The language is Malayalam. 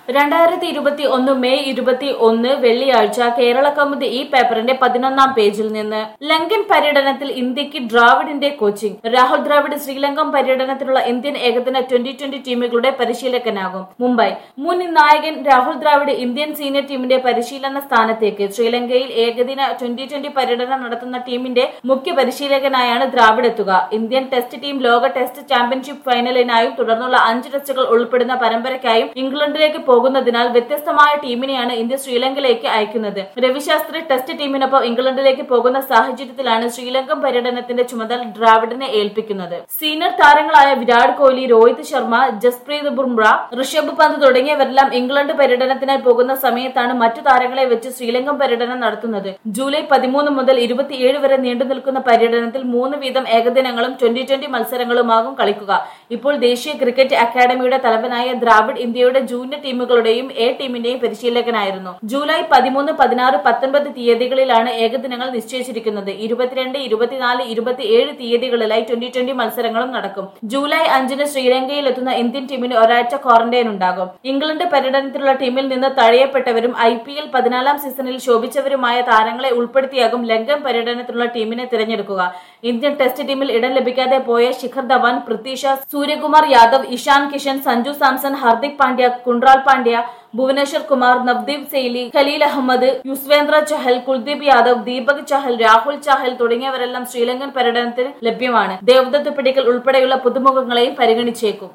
രണ്ടായിരത്തി ഇരുപത്തി ഒന്ന് മെയ് ഇരുപത്തി ഒന്ന് വെള്ളിയാഴ്ച കേരള കൗമുദി ഈ പേപ്പറിന്റെ പതിനൊന്നാം പേജിൽ നിന്ന് ലങ്കൻ പര്യടനത്തിൽ ഇന്ത്യക്ക് ദ്രാവിഡിന്റെ കോച്ചിംഗ് രാഹുൽ ദ്രാവിഡ് ശ്രീലങ്കൻ പര്യടനത്തിലുള്ള ഇന്ത്യൻ ഏകദിന ട്വന്റി ട്വന്റി ടീമുകളുടെ പരിശീലകനാകും മുംബൈ മുൻ നായകൻ രാഹുൽ ദ്രാവിഡ് ഇന്ത്യൻ സീനിയർ ടീമിന്റെ പരിശീലന സ്ഥാനത്തേക്ക് ശ്രീലങ്കയിൽ ഏകദിന ട്വന്റി ട്വന്റി പര്യടനം നടത്തുന്ന ടീമിന്റെ മുഖ്യ പരിശീലകനായാണ് ദ്രാവിഡ് എത്തുക ഇന്ത്യൻ ടെസ്റ്റ് ടീം ലോക ടെസ്റ്റ് ചാമ്പ്യൻഷിപ്പ് ഫൈനലിനായും തുടർന്നുള്ള അഞ്ച് ടെസ്റ്റുകൾ ഉൾപ്പെടുന്ന പരമ്പരയ്ക്കായും ഇംഗ്ലണ്ടിലേക്ക് പോകുന്നതിനാൽ വ്യത്യസ്തമായ ടീമിനെയാണ് ഇന്ത്യ ശ്രീലങ്കയിലേക്ക് അയക്കുന്നത് രവിശാസ്ത്രി ടെസ്റ്റ് ടീമിനൊപ്പം ഇംഗ്ലണ്ടിലേക്ക് പോകുന്ന സാഹചര്യത്തിലാണ് ശ്രീലങ്കൻ പര്യടനത്തിന്റെ ചുമതല ദ്രാവിഡിനെ ഏൽപ്പിക്കുന്നത് സീനിയർ താരങ്ങളായ വിരാട് കോഹ്ലി രോഹിത് ശർമ്മ ജസ്പ്രീത് ബുംറ ഋഷഭ് പന്ത് തുടങ്ങിയവരെല്ലാം ഇംഗ്ലണ്ട് പര്യടനത്തിനായി പോകുന്ന സമയത്താണ് മറ്റു താരങ്ങളെ വെച്ച് ശ്രീലങ്കൻ പര്യടനം നടത്തുന്നത് ജൂലൈ പതിമൂന്ന് മുതൽ ഇരുപത്തിയേഴ് വരെ നീണ്ടു നിൽക്കുന്ന പര്യടനത്തിൽ മൂന്ന് വീതം ഏകദിനങ്ങളും ട്വന്റി ട്വന്റി മത്സരങ്ങളുമാകും കളിക്കുക ഇപ്പോൾ ദേശീയ ക്രിക്കറ്റ് അക്കാദമിയുടെ തലവനായ ദ്രാവിഡ് ഇന്ത്യയുടെ ജൂനിയർ ടീമുകളുടെയും എ ടീമിന്റെയും പരിശീലകനായിരുന്നു ജൂലൈ പതിമൂന്ന് പതിനാറ് പത്തൊൻപത് തീയതികളിലാണ് ഏകദിനങ്ങൾ നിശ്ചയിച്ചിരിക്കുന്നത് ഇരുപത്തിരണ്ട് ഇരുപത്തിനാല് ഇരുപത്തിയേഴ് തീയതികളിലായി ട്വന്റി ട്വന്റി മത്സരങ്ങളും നടക്കും ജൂലൈ അഞ്ചിന് ശ്രീലങ്കയിൽ എത്തുന്ന ഇന്ത്യൻ ടീമിന് ഒരാഴ്ച ക്വാറന്റൈൻ ഉണ്ടാകും ഇംഗ്ലണ്ട് പര്യടനത്തിലുള്ള ടീമിൽ നിന്ന് തഴയപ്പെട്ടവരും ഐ പി എൽ പതിനാലാം സീസണിൽ ശോഭിച്ചവരുമായ താരങ്ങളെ ഉൾപ്പെടുത്തിയാകും ലങ്കൻ പര്യടനത്തിലുള്ള ടീമിനെ തിരഞ്ഞെടുക്കുക ഇന്ത്യൻ ടെസ്റ്റ് ടീമിൽ ഇടം ലഭിക്കാതെ പോയ ശിഖർ ധവാൻ പൃഥ്വി ഷാ സൂര്യകുമാർ യാദവ് ഇഷാൻ കിഷൻ സഞ്ജു സാംസൺ ഹാർദിക് പാണ്ഡ്യ കുണ്ട്രാൽ പാണ്ഡ്യ ഭുവനേശ്വർ കുമാർ നവ്ദീപ് സെയ്ലി ഖലീൽ അഹമ്മദ് യുസ്വേന്ദ്ര ചഹൽ കുൽദീപ് യാദവ് ദീപക് ചഹൽ രാഹുൽ ചഹൽ തുടങ്ങിയവരെല്ലാം ശ്രീലങ്കൻ പര്യടനത്തിൽ ലഭ്യമാണ് ദേവദത്ത് പിടിക്കൽ ഉൾപ്പെടെയുള്ള പുതുമുഖങ്ങളെയും പരിഗണിച്ചേക്കും